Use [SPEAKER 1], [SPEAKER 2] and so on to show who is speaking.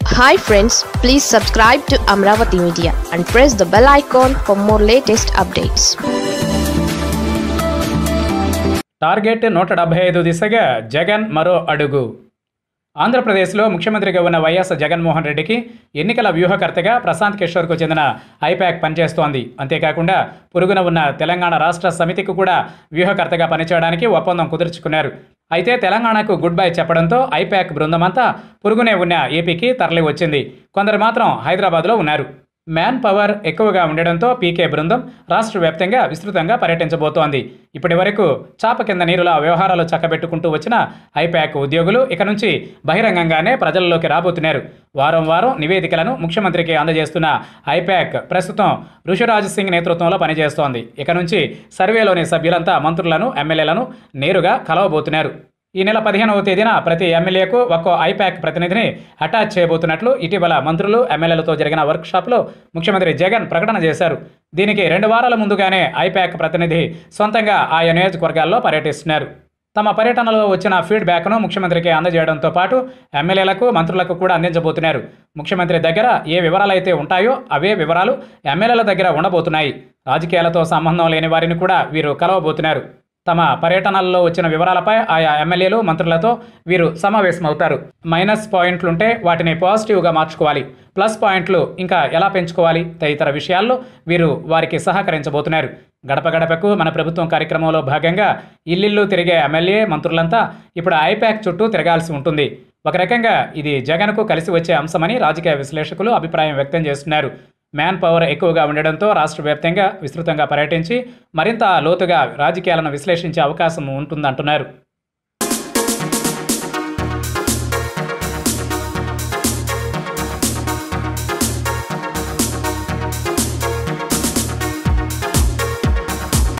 [SPEAKER 1] hi friends please subscribe to Amaravati media and press the bell icon for more latest updates
[SPEAKER 2] target నూట డెబ్బై ఐదు దిశగా జగన్ మరో అడుగు ఆంధ్రప్రదేశ్లో ముఖ్యమంత్రిగా ఉన్న వైఎస్ జగన్మోహన్ రెడ్డికి ఎన్నికల వ్యూహకర్తగా ప్రశాంత్ కిషోర్కు చెందిన ఐపాక్ పనిచేస్తోంది అంతేకాకుండా పొరుగున ఉన్న తెలంగాణ రాష్ట్ర సమితికి కూడా వ్యూహకర్తగా పనిచేయడానికి ఒప్పందం కుదుర్చుకున్నారు అయితే తెలంగాణకు గుడ్ బై చెప్పడంతో ఐపాక్ బృందమంతా పొరుగునే ఉన్న ఏపీకి తరలి వచ్చింది కొందరు మాత్రం హైదరాబాద్లో ఉన్నారు మ్యాన్ పవర్ ఎక్కువగా ఉండడంతో పీకే బృందం రాష్ట్ర వ్యాప్తంగా విస్తృతంగా పర్యటించబోతోంది ఇప్పటి వరకు చాప కింద నీరుల వ్యవహారాలు చక్కబెట్టుకుంటూ వచ్చిన ఐపాక్ ఉద్యోగులు ఇక నుంచి బహిరంగంగానే ప్రజల్లోకి రాబోతున్నారు వారం వారం నివేదికలను ముఖ్యమంత్రికి అందజేస్తున్న ఐపాక్ ప్రస్తుతం ఋషిరాజ్ సింగ్ నేతృత్వంలో పనిచేస్తోంది ఇక నుంచి సర్వేలోని సభ్యులంతా మంత్రులను ఎమ్మెల్యేలను నేరుగా కలవబోతున్నారు ఈ నెల పదిహేనవ తేదీన ప్రతి ఎమ్మెల్యేకు ఒక్కో ఐపాక్ ప్రతినిధిని అటాచ్ చేయబోతున్నట్లు ఇటీవల మంత్రులు ఎమ్మెల్యేలతో జరిగిన వర్క్షాప్లో ముఖ్యమంత్రి జగన్ ప్రకటన చేశారు దీనికి రెండు వారాల ముందుగానే ఐపాక్ ప్రతినిధి సొంతంగా ఆయా నియోజకవర్గాల్లో పర్యటిస్తున్నారు తమ పర్యటనలో వచ్చిన ఫీడ్బ్యాక్ను ముఖ్యమంత్రికి అందజేయడంతో పాటు ఎమ్మెల్యేలకు మంత్రులకు కూడా అందించబోతున్నారు ముఖ్యమంత్రి దగ్గర ఏ వివరాలైతే ఉంటాయో అవే వివరాలు ఎమ్మెల్యేల దగ్గర ఉండబోతున్నాయి రాజకీయాలతో సంబంధం లేని వారిని కూడా వీరు కలవబోతున్నారు తమ పర్యటనల్లో వచ్చిన వివరాలపై ఆయా ఎమ్మెల్యేలు మంత్రులతో వీరు సమావేశమవుతారు మైనస్ పాయింట్లుంటే వాటిని పాజిటివ్గా మార్చుకోవాలి ప్లస్ పాయింట్లు ఇంకా ఎలా పెంచుకోవాలి తదితర విషయాల్లో వీరు వారికి సహకరించబోతున్నారు గడప గడపకు మన ప్రభుత్వం కార్యక్రమంలో భాగంగా ఇల్లిల్లు తిరిగే ఎమ్మెల్యే మంత్రులంతా ఇప్పుడు ఐపాక్ చుట్టూ తిరగాల్సి ఉంటుంది ఒక రకంగా ఇది జగన్కు కలిసి వచ్చే అంశమని రాజకీయ విశ్లేషకులు అభిప్రాయం వ్యక్తం చేస్తున్నారు మ్యాన్ పవర్ ఎక్కువగా ఉండడంతో రాష్ట్ర వ్యాప్తంగా విస్తృతంగా పర్యటించి మరింత లోతుగా రాజకీయాలను విశ్లేషించే అవకాశం ఉంటుందంటున్నారు